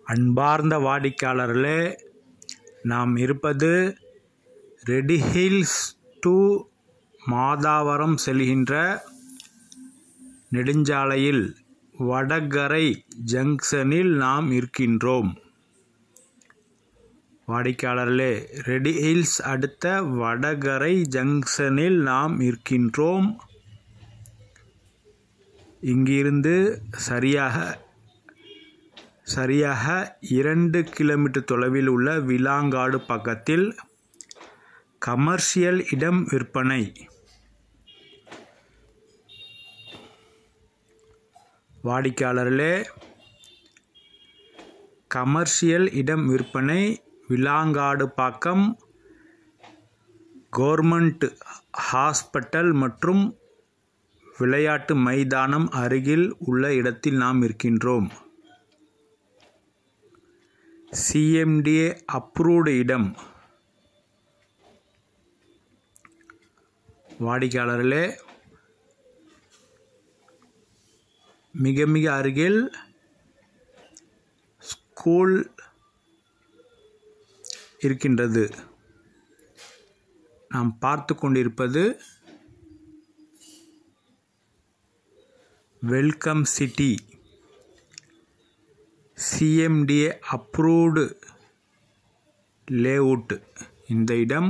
அன்பார்ந்த வாடிக்கையாளர்களே நாம் இருப்பது ரெடி ஹில்ஸ் டு மாதாவரம் செல்கின்ற நெடுஞ்சாலையில் வடகரை ஜங்ஷனில் நாம் இருக்கின்றோம் வாடிக்கையாளர்களே ரெடி ஹில்ஸ் அடுத்த வடகரை ஜங்ஷனில் நாம் இருக்கின்றோம் இங்கிருந்து சரியாக சரியாக இரண்டு கிலோமீட்டர் தொலைவில் உள்ள விலாங்காடு பக்கத்தில் கமர்ஷியல் இடம் விற்பனை வாடிக்கையாளர்களே கமர்ஷியல் இடம் விற்பனை விலாங்காடு பாக்கம் கவர்மெண்ட் ஹாஸ்பிட்டல் மற்றும் விளையாட்டு மைதானம் அருகில் உள்ள இடத்தில் நாம் இருக்கின்றோம் சிஎம்டிஏ அப்ரூவ்டு இடம் வாடிக்கையாளர்களே மிக மிக அருகில் ஸ்கூல் இருக்கின்றது நாம் பார்த்து கொண்டிருப்பது welcome city CMDA approved layout இந்த இடம்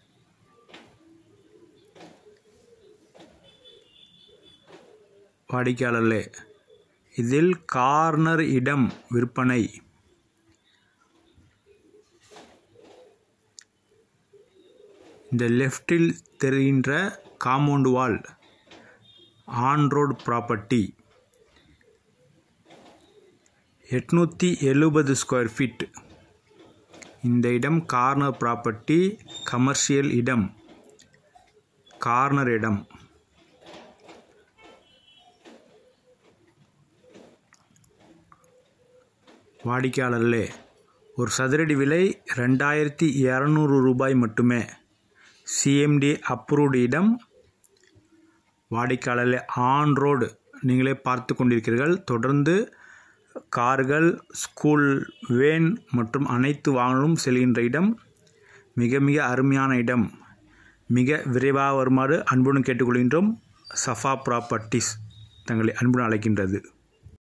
வாடிக்கையாளர்களே இதில் கார்னர் இடம் விற்பனை இந்த லெஃப்டில் தெரிகின்ற compound wall on road property எட்நூற்றி எழுபது ஸ்கொயர் ஃபீட் இந்த இடம் கார்னர் ப்ராப்பர்ட்டி கமர்ஷியல் இடம் கார்னர் இடம் வாடிக்கையாளர்களே ஒரு சதுரடி விலை ரெண்டாயிரத்தி இரநூறு ரூபாய் மட்டுமே சிஎம்டி அப்ரூவ்டு இடம் வாடிக்கையாளர்களே ஆன் ரோடு நீங்களே பார்த்து கொண்டிருக்கிறீர்கள் தொடர்ந்து கார்கள் ஸ்கூல் வேன் மற்றும் அனைத்து வாகனங்களும் செல்கின்ற இடம் மிக மிக அருமையான இடம் மிக விரைவாக வருமாறு அன்புடன் கேட்டுக்கொள்கின்றோம் சஃபா ப்ராப்பர்ட்டிஸ் தங்களை அன்புடன் அழைக்கின்றது